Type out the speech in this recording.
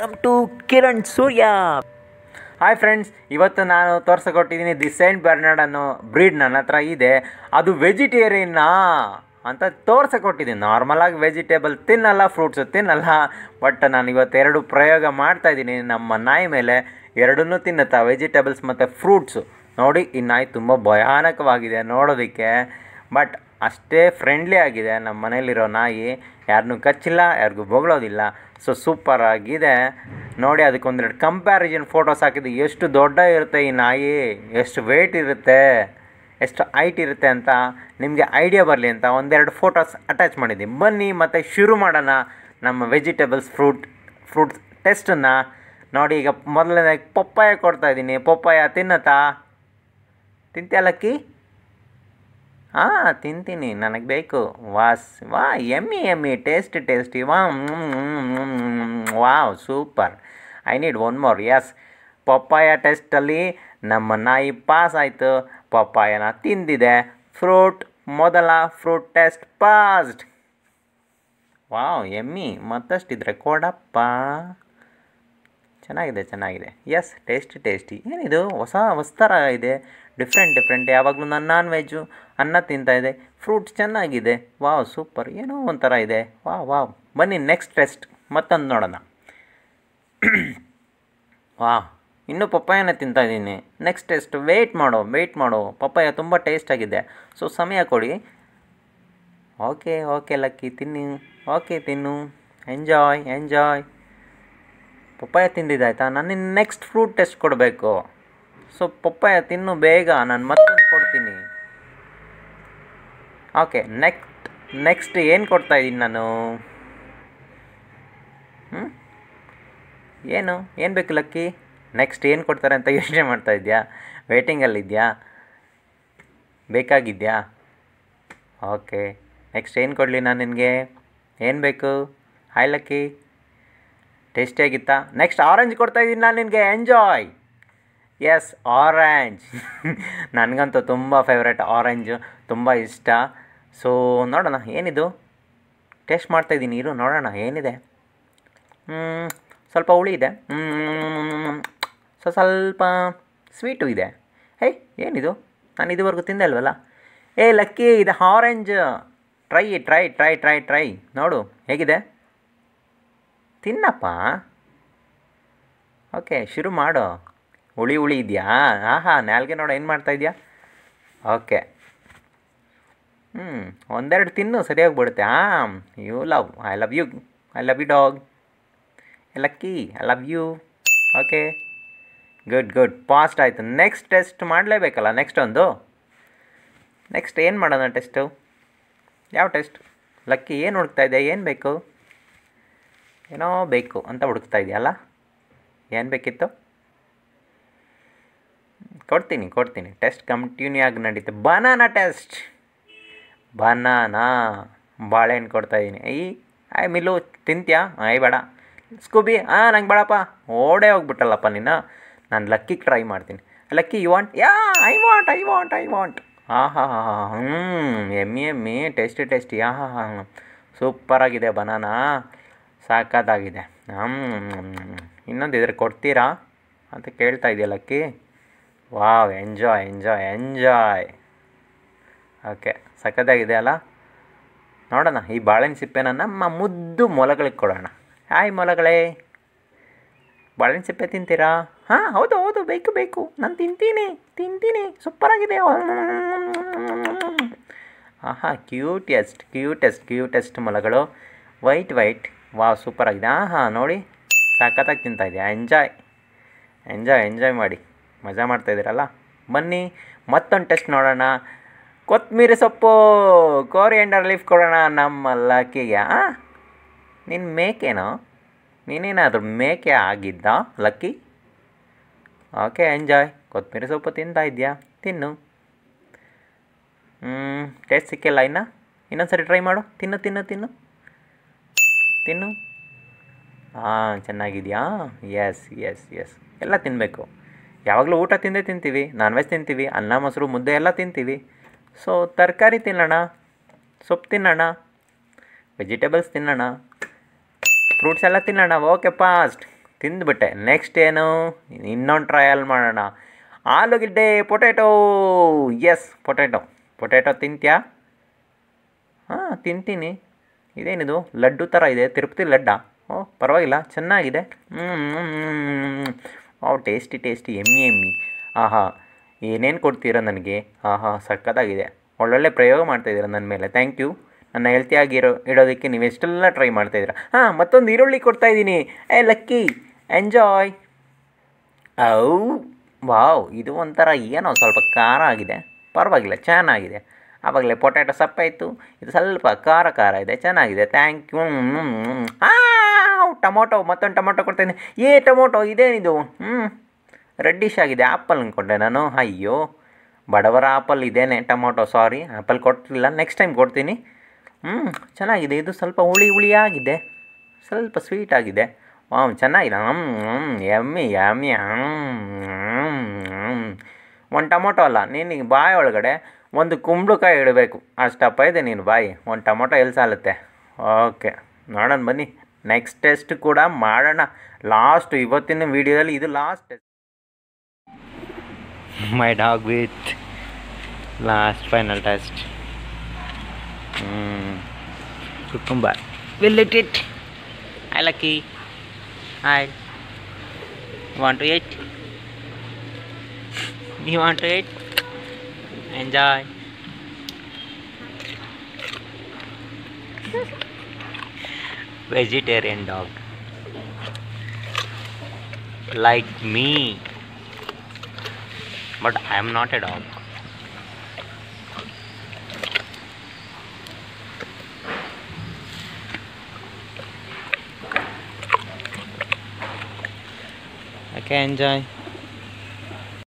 Welcome to Kiran Surya hi friends ಇವತ್ತು ನಾನು ತೋರ್ಸಕೊಟ್ಟಿದ್ದೀನಿ ದಿ ಸೈಂಟ್ ಬರ್ನಾರ್ಡ್ ಅನ್ನೋ ಬ್ರೀಡ್ ನನ್ನ ಹತ್ರ ಇದೆ ಅದು ವೆಜಿಟೇರಿಯನ್ನಾ ಅಂತ ತೋರ್ಸಕೊಟ್ಟಿದ್ದೀನಿ ನಾರ್ಮಲಾಗಿ ವೆಜಿಟೇಬಲ್ ತಿನ್ನಲ್ಲ ಫ್ರೂಟ್ಸು ತಿನ್ನಲ್ಲ ಬಟ್ ನಾನು ಇವತ್ತು ಎರಡು ಪ್ರಯೋಗ ಮಾಡ್ತಾ ಇದ್ದೀನಿ ನಮ್ಮ ನಾಯಿ ಮೇಲೆ ಎರಡನ್ನೂ ತಿನ್ನುತ್ತಾ ವೆಜಿಟೇಬಲ್ಸ್ ಮತ್ತು ಫ್ರೂಟ್ಸು ನೋಡಿ ಈ ನಾಯಿ ತುಂಬ ಭಯಾನಕವಾಗಿದೆ ನೋಡೋದಕ್ಕೆ ಬಟ್ ಅಷ್ಟೇ ಫ್ರೆಂಡ್ಲಿ ಆಗಿದೆ ನಮ್ಮ ಮನೇಲಿರೋ ನಾಯಿ ಯಾರನ್ನೂ ಕಚ್ಚಿಲ್ಲ ಯಾರಿಗೂ ಬೊಗಳೋದಿಲ್ಲ ಸೊ ಸೂಪರ್ ಆಗಿದೆ ನೋಡಿ ಅದಕ್ಕೊಂದೆರಡು ಕಂಪ್ಯಾರಿಸನ್ ಫೋಟೋಸ್ ಹಾಕಿದ್ದು ಎಷ್ಟು ದೊಡ್ಡ ಇರುತ್ತೆ ಈ ನಾಯಿ ಎಷ್ಟು ವೆಯ್ಟ್ ಇರುತ್ತೆ ಎಷ್ಟು ಹೈಟ್ ಇರುತ್ತೆ ಅಂತ ನಿಮಗೆ ಐಡಿಯಾ ಬರಲಿ ಅಂತ ಒಂದೆರಡು ಫೋಟೋಸ್ ಅಟ್ಯಾಚ್ ಮಾಡಿದ್ದೀನಿ ಬನ್ನಿ ಮತ್ತು ಶುರು ಮಾಡೋಣ ನಮ್ಮ ವೆಜಿಟೇಬಲ್ಸ್ ಫ್ರೂಟ್ ಫ್ರೂಟ್ಸ್ ಟೆಸ್ಟನ್ನು ನೋಡಿ ಈಗ ಮೊದಲನೇದಾಗಿ ಪಪ್ಪಾಯ ಕೊಡ್ತಾ ಇದ್ದೀನಿ ಪಪ್ಪಾಯ ತಿನ್ನತ್ತಾ ತಿಂತೀಯ ಲಕ್ಕಿ ಹಾಂ ತಿಂತೀನಿ ನನಗೆ ಬೇಕು ವಾಸ್ ವಾ ಎಮ್ಮಿ ಎಮ್ಮಿ ಟೇಸ್ಟ್ ಟೇಸ್ಟಿ ವಾ wow super I need one more yes papaya ಟೆಸ್ಟಲ್ಲಿ ನಮ್ಮ ನಾಯಿ ಪಾಸ್ ಆಯಿತು ಪಪ್ಪಾಯನ ತಿಂದಿದೆ ಫ್ರೂಟ್ ಮೊದಲ fruit test passed wow Emmy ಮತ್ತಷ್ಟಿದ್ರೆ ಕೊಡಪ್ಪ ಚೆನ್ನಾಗಿದೆ ಚೆನ್ನಾಗಿದೆ ಎಸ್ ಟೇಸ್ಟಿ ಟೇಸ್ಟಿ ಏನಿದು ಹೊಸ ಹೊಸ ಥರ ಇದೆ ಡಿಫ್ರೆಂಟ್ ಡಿಫ್ರೆಂಟ್ ಯಾವಾಗಲೂ ನಾನು ನಾನ್ ವೆಜ್ಜು ಅನ್ನ ತಿಂತಾ ಇದೆ ಫ್ರೂಟ್ಸ್ ಚೆನ್ನಾಗಿದೆ ವಾವ್ ಸೂಪರ್ ಏನೋ ಒಂಥರ ಇದೆ ವಾವ್ ವಾವ್ ಬನ್ನಿ ನೆಕ್ಸ್ಟ್ ಟೆಸ್ಟ್ ಮತ್ತೊಂದು ನೋಡೋಣ ವಾವ್ ಇನ್ನೂ ಪಪ್ಪಾಯನ ತಿಂತಾ ಇದ್ದೀನಿ ನೆಕ್ಸ್ಟ್ ಟೆಸ್ಟ್ ವೆಯ್ಟ್ ಮಾಡು ವೆಯ್ಟ್ ಮಾಡು ಪಪ್ಪಾಯ ತುಂಬ ಟೇಸ್ಟ್ ಆಗಿದೆ ಸೊ ಸಮಯ ಕೊಡಿ ಓಕೆ ಓಕೆ ಲಕ್ಕಿ ತಿನ್ನಿ ಓಕೆ ತಿನ್ನು ಎಂಜಾಯ್ ಎಂಜಾಯ್ ಪಪ್ಪಾಯ ತಿಂದಿದ್ದಾಯ್ತಾ ನಾನು ನೆಕ್ಸ್ಟ್ ಫ್ರೂಟ್ ಟೆಸ್ಟ್ ಕೊಡಬೇಕು ಸೊ ಪಪ್ಪಾಯ ತಿನ್ನು ಬೇಗ ನಾನು ಮತ್ತೊಂದು ಕೊಡ್ತೀನಿ ಓಕೆ ನೆಕ್ಸ್ಟ್ ನೆಕ್ಸ್ಟ್ ಏನು ಕೊಡ್ತಾ ಇದ್ದೀನಿ ನಾನು ಹ್ಞೂ ಏನು ಏನು ಬೇಕು ಲಕ್ಕಿ ನೆಕ್ಸ್ಟ್ ಏನು ಕೊಡ್ತಾರೆ ಅಂತ ಯೋಚನೆ ಮಾಡ್ತಾ ಇದೆಯಾ ವೇಟಿಂಗಲ್ಲಿದೆಯಾ ಬೇಕಾಗಿದೆಯಾ ಓಕೆ ನೆಕ್ಸ್ಟ್ ಏನು ಕೊಡಲಿ ನಾನು ನಿನಗೆ ಏನು ಬೇಕು ಹಾಯ್ ಲಕ್ಕಿ ಟೇಸ್ಟಿಯಾಗಿತ್ತಾ ನೆಕ್ಸ್ಟ್ ಆರೆಂಜ್ ಕೊಡ್ತಾ ಇದ್ದೀನಿ ನಾನು ನಿನಗೆ ಎಂಜಾಯ್ ಎಸ್ ಆರೆಂಜ್ ನನಗಂತೂ ತುಂಬ ಫೇವ್ರೆಟ್ ಆರೆಂಜು ತುಂಬ ಇಷ್ಟ ಸೊ ನೋಡೋಣ ಏನಿದು ಟೇಸ್ಟ್ ಮಾಡ್ತಾಯಿದ್ದೀನಿ ಇರು ನೋಡೋಣ ಏನಿದೆ ಸ್ವಲ್ಪ ಹುಳಿ ಇದೆ ಸೊ ಸ್ವಲ್ಪ ಸ್ವೀಟು ಇದೆ ಹೇ ಏನಿದು ನಾನು ಇದುವರೆಗೂ ತಿಂದೆ ಅಲ್ವಲ್ಲ ಏ ಲಕ್ಕಿ ಇದು orange try try try try try ನೋಡು ಹೇಗಿದೆ ತಿನ್ನಪ್ಪ ಓಕೆ ಶುರು ಮಾಡು ಹುಳಿ ಹುಳಿ ಇದೆಯಾ ಆಹಾ ನಾಲ್ಗೆ ನೋಡು ಏನು ಮಾಡ್ತಾ ಇದೆಯಾ ಓಕೆ ಹ್ಞೂ ಒಂದೆರಡು ತಿನ್ನು ಸರಿಯಾಗಿ ಬಿಡುತ್ತೆ ಹಾಂ you love I love you I love you dog Lucky I love you okay good good fast ಆಯಿತು ನೆಕ್ಸ್ಟ್ ಟೆಸ್ಟ್ ಮಾಡಲೇಬೇಕಲ್ಲ ನೆಕ್ಸ್ಟ್ ಒಂದು ನೆಕ್ಸ್ಟ್ ಏನು ಮಾಡೋಣ ಟೆಸ್ಟು ಯಾವ ಟೆಸ್ಟ್ ಲಕ್ಕಿ ಏನು ಹುಡುಕ್ತಾ ಇದೆ ಏನು ಬೇಕು ಏನೋ ಬೇಕು ಅಂತ ಹುಡುಕ್ತಾ ಇದೆಯಲ್ಲ ಏನು ಬೇಕಿತ್ತು ಕೊಡ್ತೀನಿ ಕೊಡ್ತೀನಿ ಟೆಸ್ಟ್ ಕಂಟಿನ್ಯೂ ಆಗಿ ನಡೀತೆ ಬನಾನಾ ಟೆಸ್ಟ್ ಬನಾನಾ ಬಾಳೆಹಣ್ಣು ಕೊಡ್ತಾಯಿದ್ದೀನಿ ಐ ಆಯ್ ಮಿಲ್ಲು ತಿಂತ್ಯಾ ಐ ಬೇಡ ಸ್ಕೂಬಿ ಹಾಂ ನಂಗೆ ಬೇಡಪ್ಪ ಓಡೇ ಹೋಗ್ಬಿಟ್ಟಲ್ಲಪ್ಪ ನೀನು ನಾನು ಲಕ್ಕಿಗೆ ಟ್ರೈ ಮಾಡ್ತೀನಿ Lucky you want yeah I want I want I want ಹಾಂ ಹಾಂ ಹಾಂ ಹಾಂ ಹ್ಞೂ ಎಮ್ಮಿ ಎಮ್ಮಿ ಟೇಸ್ಟಿ ಟೇಸ್ಟಿ ಹಾಂ ಹಾಂ ಹಾಂ ಸೂಪರಾಗಿದೆ ಬನಾನಾ ಸಾಕಾದಾಗಿದೆ ಇನ್ನೊಂದು ಇದ್ರೆ ಕೊಡ್ತೀರಾ ಅಂತ ಕೇಳ್ತಾ ಇದೆಯಾ Lucky wow enjoy enjoy enjoy okay ಸಖತ್ತಾಗಿದೆ ಅಲ್ಲ ನೋಡೋಣ ಈ ಬಾಳೆಹಣ್ಣು ಸಿಪ್ಪೆನ ನಮ್ಮ ಮುದ್ದು ಮೊಲಗಳಿಗೆ ಕೊಡೋಣ ಹಾಯ್ ಮೊಲಗಳೇ ಬಾಳೆಹಣ್ಣು ಸಿಪ್ಪೆ ತಿಂತೀರಾ ಹಾಂ ಹೌದು ಹೌದು ಬೇಕು ಬೇಕು ನಾನು ತಿಂತೀನಿ ತಿಂತೀನಿ ಸೂಪರಾಗಿದೆ ಆಹಾ ಕ್ಯೂಟೆಸ್ಟ್ ಕ್ಯೂಟೆಸ್ಟ್ ಕ್ಯೂಟೆಸ್ಟ್ ಮೊಲಗಳು ವೈಟ್ ವೈಟ್ ವಾವ್ ಸೂಪರಾಗಿದೆ ಹಾಂ ಹಾಂ ನೋಡಿ ಸಖತ್ತಾಗಿ ತಿಂತಾ ಇದೆಯಾ ಎಂಜಾಯ್ ಎಂಜಾಯ್ ಎಂಜಾಯ್ ಮಾಡಿ ಮಜಾ ಮಾಡ್ತಾಯಿದ್ದೀರಲ್ಲ ಬನ್ನಿ ಮತ್ತೊಂದು ಟೆಸ್ಟ್ ನೋಡೋಣ ಕೊತ್ತಂಬರಿ ಸೊಪ್ಪು ಕೋರಿಯಂಡರ್ ಲೀಫ್ ಕೊಡೋಣ ನಮ್ಮ ಲಕ್ಕಿಗೆ ನಿನ್ನ ಮೇಕೆನೋ ನೀನೇನಾದರೂ ಮೇಕೆ ಆಗಿದ್ದ ಲಕ್ಕಿ ಓಕೆ ಎಂಜಾಯ್ ಕೊತ್ತಂಬರಿ ಸೊಪ್ಪು ತಿಂತಾ ಇದೆಯಾ ತಿನ್ನು ಹ್ಞೂ ಟೇಸ್ಟ್ ಸಿಕ್ಕಿಲ್ಲ ಇನ್ನು ಇನ್ನೊಂದು ಸರಿ ಟ್ರೈ ಮಾಡು ತಿನ್ನು ತಿನ್ನು ತಿನ್ನು ತಿನ್ನು ಹಾಂ ಚೆನ್ನಾಗಿದೆಯಾ ಎಸ್ ಎಸ್ ಎಸ್ ಎಲ್ಲ ತಿನ್ನಬೇಕು ಯಾವಾಗಲೂ ಊಟ ತಿಂದೇ ತಿಂತೀವಿ ನಾನ್ ವೆಜ್ ತಿಂತೀವಿ ಅನ್ನ ಮೊಸರು ಮುದ್ದೆ ಎಲ್ಲ ತಿಂತೀವಿ ಸೊ ತರಕಾರಿ ತಿನ್ನೋಣ ಸೊಪ್ಪು ತಿನ್ನೋಣ ವೆಜಿಟೇಬಲ್ಸ್ ತಿನ್ನೋಣ ಫ್ರೂಟ್ಸ್ ಎಲ್ಲ ತಿನ್ನೋಣ ಓಕೆ ಫಾಸ್ಟ್ ತಿಂದುಬಿಟ್ಟೆ ನೆಕ್ಸ್ಟ್ ಏನು ಇನ್ನೊಂದು ಟ್ರಯಲ್ ಮಾಡೋಣ ಆಲೂಗೆಡ್ಡೆ ಪೊಟ್ಯಾಟೊ ಎಸ್ ಪೊಟ್ಯಾಟೊ ಪೊಟ್ಯಾಟೊ ತಿಂತ್ಯಾ ಹಾಂ ತಿಂತೀನಿ ಇದೇನಿದು ಲಡ್ಡು ಥರ ಇದೆ ತಿರುಪತಿ ಲಡ್ಡ ಓ ಪರವಾಗಿಲ್ಲ ಚೆನ್ನಾಗಿದೆ ಓ ಟೇಸ್ಟಿ ಟೇಸ್ಟಿ ಎಮ್ಮಿ ಎಮ್ಮಿ ಆಹಾ ಏನೇನು ಕೊಡ್ತೀರಾ ನನಗೆ ಆಹಾ ಸಖತ್ತಾಗಿದೆ ಒಳ್ಳೊಳ್ಳೆ ಪ್ರಯೋಗ ಮಾಡ್ತಾಯಿದ್ದೀರಾ ನನ್ನ ಮೇಲೆ ಥ್ಯಾಂಕ್ ಯು ನನ್ನ ಹೆಲ್ತಿಯಾಗಿರೋ ಇಡೋದಕ್ಕೆ ನೀವು ಎಷ್ಟೆಲ್ಲ ಟ್ರೈ ಮಾಡ್ತಾಯಿದ್ದೀರಾ ಹಾಂ ಮತ್ತೊಂದು ಈರುಳ್ಳಿ ಕೊಡ್ತಾಯಿದ್ದೀನಿ ಏ ಲಕ್ಕಿ ಎಂಜಾಯ್ ಔ ವಾವ್ ಇದು ಒಂಥರ ಏನೋ ಸ್ವಲ್ಪ ಖಾರ ಆಗಿದೆ ಪರವಾಗಿಲ್ಲ ಚೆನ್ನಾಗಿದೆ ಆವಾಗಲೇ ಪೊಟ್ಯಾಟೊ ಸಪ್ಪಾಯಿತು ಇದು ಸ್ವಲ್ಪ ಖಾರ ಖಾರ ಇದೆ ಚೆನ್ನಾಗಿದೆ ಥ್ಯಾಂಕ್ ಯು ಟೊಮೊಟೊ ಮತ್ತೊಂದು ಟೊಮೊಟೊ ಕೊಡ್ತಾಯಿದ್ದೀನಿ ಏ ಟೊಮೊಟೊ ಇದೇನಿದು ಹ್ಞೂ ರೆಡ್ಡಿಶ್ ಆಗಿದೆ ಆ್ಯಪಲ್ ಅಂದ್ಕೊಂಡೆ ನಾನು ಅಯ್ಯೋ ಬಡವರ ಆಪಲ್ ಇದೇನೆ ಟೊಮೊಟೊ ಸಾರಿ ಆ್ಯಪಲ್ ಕೊಟ್ಟಿಲ್ಲ ನೆಕ್ಸ್ಟ್ ಟೈಮ್ ಕೊಡ್ತೀನಿ ಹ್ಞೂ ಚೆನ್ನಾಗಿದೆ ಇದು ಸ್ವಲ್ಪ ಹುಳಿ ಹುಳಿಯಾಗಿದೆ ಸ್ವಲ್ಪ ಸ್ವೀಟ್ ಆಗಿದೆ ವಾವ್ ಚೆನ್ನಾಗಿದೆ ಹ್ಮ್ ಎಮ್ಮಿ ಎಮ್ಮಿ ಒಂದು ಟೊಮೊಟೊ ಅಲ್ಲ ನೀನು ಬಾಯಿ ಒಳಗಡೆ ಒಂದು ಕುಂಬಳಕಾಯಿ ಇಡಬೇಕು ಅಷ್ಟಪ್ಪ ಇದೆ ನೀನು ಬಾಯಿ ಒಂದು ಟೊಮೊಟೊ ಎಲ್ಲಿ ಸಾಲುತ್ತೆ ಓಕೆ ನೋಡೋಣ ಬನ್ನಿ ನೆಕ್ಸ್ಟ್ ಟೆಸ್ಟ್ ಕೂಡ ಮಾಡೋಣ ಲಾಸ್ಟ್ ಇವತ್ತಿನ ವೀಡಿಯೋದಲ್ಲಿ ಇದು last test my dog with last final test cucumber will it it I Lucky Hi. Want to eat? You want to eat? Enjoy. Vegetarian dog. Like me. But I am not a dog. Okay, enjoy.